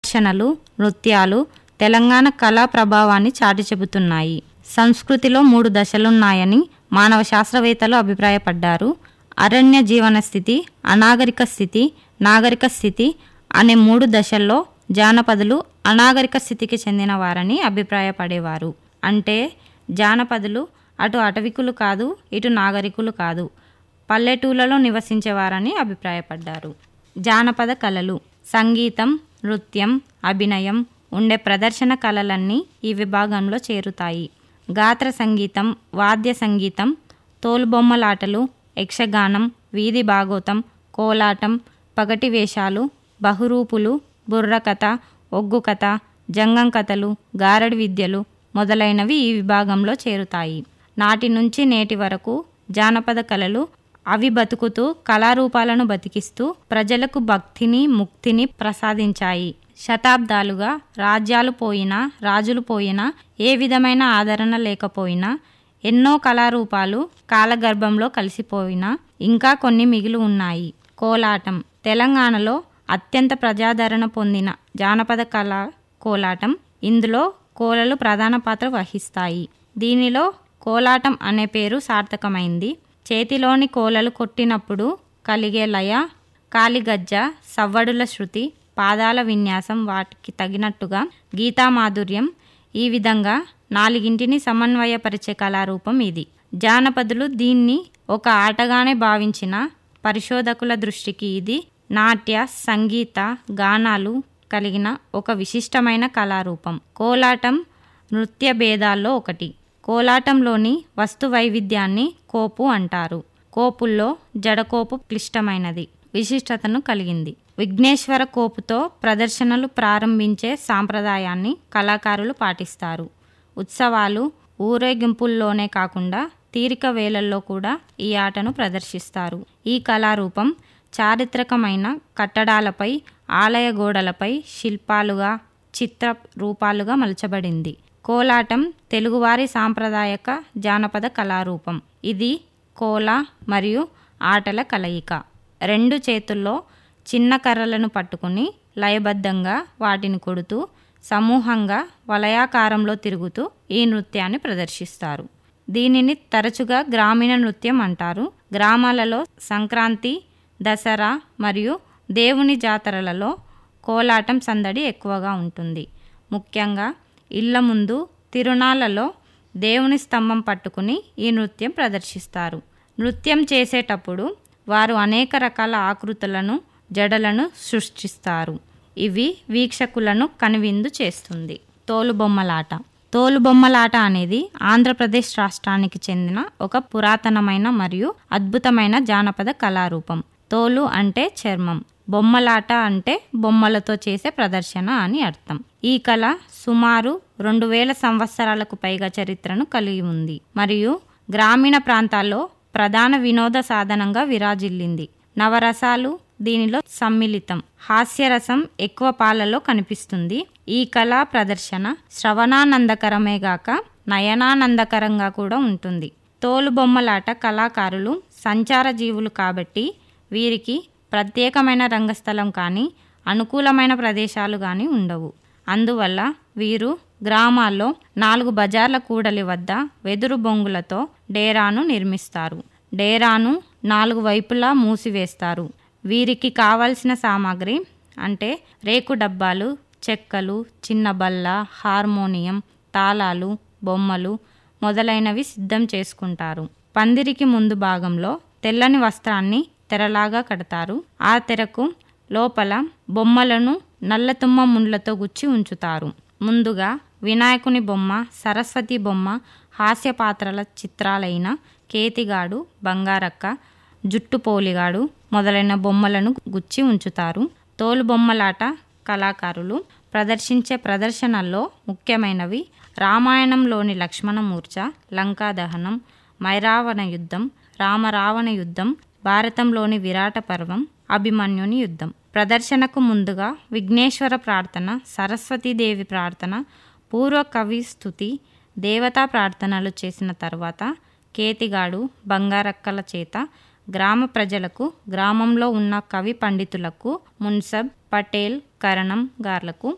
ప్రదర్శనలు నృత్యాలు తెలంగాణ కళా ప్రభావాన్ని చాటి చెబుతున్నాయి సంస్కృతిలో మూడు దశలున్నాయని మానవ శాస్త్రవేత్తలు అభిప్రాయపడ్డారు అరణ్య జీవన స్థితి అనాగరిక స్థితి నాగరిక స్థితి అనే మూడు దశల్లో జానపదులు అనాగరిక స్థితికి చెందిన వారని అభిప్రాయపడేవారు అంటే జానపదులు అటు అటవికులు కాదు ఇటు నాగరికులు కాదు పల్లెటూళ్ళలో నివసించేవారని అభిప్రాయపడ్డారు జానపద కళలు సంగీతం నృత్యం అభినయం ఉండే ప్రదర్శన కళలన్నీ ఈ విభాగంలో చేరుతాయి గాత్ర సంగీతం వాద్య సంగీతం తోలుబొమ్మలాటలు యక్షగానం వీధి భాగోతం కోలాటం పగటి వేషాలు బహురూపులు బుర్రకథ ఒగ్గు కథ జంగం కథలు గారడి విద్యలు మొదలైనవి ఈ విభాగంలో చేరుతాయి నాటి నుంచి నేటి వరకు జానపద కళలు అవి బతుకుతూ కళారూపాలను బతికిస్తూ ప్రజలకు భక్తిని ముక్తిని ప్రసాదించాయి శతాబ్దాలుగా రాజ్యాలు పోయినా రాజులు పోయినా ఏ విధమైన ఆదరణ లేకపోయినా ఎన్నో కళారూపాలు కాలగర్భంలో కలిసిపోయినా ఇంకా కొన్ని మిగిలి ఉన్నాయి కోలాటం తెలంగాణలో అత్యంత ప్రజాదరణ పొందిన జానపద కళ కోలాటం ఇందులో కోలలు ప్రధాన పాత్ర వహిస్తాయి దీనిలో కోలాటం అనే పేరు సార్థకమైంది చేతిలోని కోలలు కొట్టినప్పుడు కలిగే లయ కాలిగజ్జ సవ్వడుల శృతి పాదాల విన్యాసం వాటికి తగినట్టుగా గీతామాధుర్యం ఈ విధంగా నాలుగింటిని సమన్వయపరిచే కళారూపం ఇది జానపదులు దీన్ని ఒక ఆటగానే భావించిన పరిశోధకుల దృష్టికి ఇది నాట్య సంగీత గానాలు కలిగిన ఒక విశిష్టమైన కళారూపం కోలాటం నృత్య భేదాల్లో ఒకటి కోలాటంలోని వస్తు వైవిధ్యాన్ని కోపు అంటారు కోపుల్లో జడకోపు క్లిష్టమైనది విశిష్టతను కలిగింది విఘ్నేశ్వర కోపుతో ప్రదర్శనలు ప్రారంభించే సాంప్రదాయాన్ని కళాకారులు పాటిస్తారు ఉత్సవాలు ఊరేగింపుల్లోనే కాకుండా తీరిక వేళల్లో కూడా ఈ ఆటను ప్రదర్శిస్తారు ఈ కళారూపం చారిత్రకమైన కట్టడాలపై ఆలయ గోడలపై శిల్పాలుగా చిత్ర రూపాలుగా మలచబడింది కోలాటం తెలుగువారి సాంప్రదాయక జానపద కళారూపం ఇది కోల మరియు ఆటల కలయిక రెండు చేతుల్లో చిన్న కర్రలను పట్టుకుని లయబద్ధంగా వాటిని కొడుతూ సమూహంగా వలయాకారంలో తిరుగుతూ ఈ నృత్యాన్ని ప్రదర్శిస్తారు దీనిని తరచుగా గ్రామీణ నృత్యం అంటారు గ్రామాలలో సంక్రాంతి దసరా మరియు దేవుని జాతరలలో కోలాటం సందడి ఎక్కువగా ఉంటుంది ముఖ్యంగా ఇళ్ల ముందు తిరునాళ్లలో దేవుని స్తంభం పట్టుకుని ఈ నృత్యం ప్రదర్శిస్తారు నృత్యం చేసేటప్పుడు వారు అనేక రకాల ఆకృతులను జడలను సృష్టిస్తారు ఇవి వీక్షకులను కనువిందు చేస్తుంది తోలుబొమ్మలాట తోలుబొమ్మలాట అనేది ఆంధ్రప్రదేశ్ రాష్ట్రానికి చెందిన ఒక పురాతనమైన మరియు అద్భుతమైన జానపద కళారూపం తోలు అంటే చర్మం బొమ్మలాట అంటే బొమ్మలతో చేసే ప్రదర్శన అని అర్థం ఈ కళ సుమారు రెండు వేల సంవత్సరాలకు పైగా చరిత్రను కలిగి ఉంది మరియు గ్రామీణ ప్రాంతాల్లో ప్రధాన వినోద సాధనంగా విరాజిల్లింది నవరసాలు దీనిలో సమ్మిళితం హాస్యరసం ఎక్కువ పాలలో కనిపిస్తుంది ఈ కళా ప్రదర్శన శ్రవణానందకరమే గాక నయనానందకరంగా కూడా ఉంటుంది తోలుబొమ్మలాట కళాకారులు సంచార జీవులు కాబట్టి వీరికి ప్రత్యేకమైన రంగస్థలం కానీ అనుకూలమైన ప్రదేశాలు కానీ ఉండవు అందువల్ల వీరు గ్రామాల్లో నాలుగు బజార్ల కూడలి వద్ద వెదురు బొంగులతో డేరాను నిర్మిస్తారు డేరాను నాలుగు వైపులా మూసివేస్తారు వీరికి కావలసిన సామాగ్రి అంటే రేకు డబ్బాలు చెక్కలు చిన్న బల్ల హార్మోనియం తాళాలు బొమ్మలు మొదలైనవి సిద్ధం చేసుకుంటారు పందిరికి ముందు భాగంలో తెల్లని వస్త్రాన్ని తెరలాగా కడతారు ఆ తెరకు లోపల బొమ్మలను నల్లతుమ్మ ముండ్లతో గుచ్చి ఉంచుతారు ముందుగా వినాయకుని బొమ్మ సరస్వతి బొమ్మ హాస్య పాత్రల చిత్రాలైన కేతిగాడు బంగారక్క జుట్టు పోలిగాడు మొదలైన బొమ్మలను గుచ్చి ఉంచుతారు తోలుబొమ్మలాట కళాకారులు ప్రదర్శించే ప్రదర్శనల్లో ముఖ్యమైనవి రామాయణంలోని లక్ష్మణమూర్చ లంకా దహనం మైరావణ యుద్ధం రామరావణ యుద్ధం భారతంలోని విరాట పర్వం అభిమన్యుని యుద్ధం ప్రదర్శనకు ముందుగా విఘ్నేశ్వర ప్రార్థన సరస్వతీదేవి ప్రార్థన పూర్వ కవి స్థుతి దేవతా ప్రార్థనలు చేసిన తర్వాత కేతిగాడు బంగారక్కల చేత గ్రామ ప్రజలకు గ్రామంలో ఉన్న కవి పండితులకు మున్సబ్ పటేల్ కరణం గార్లకు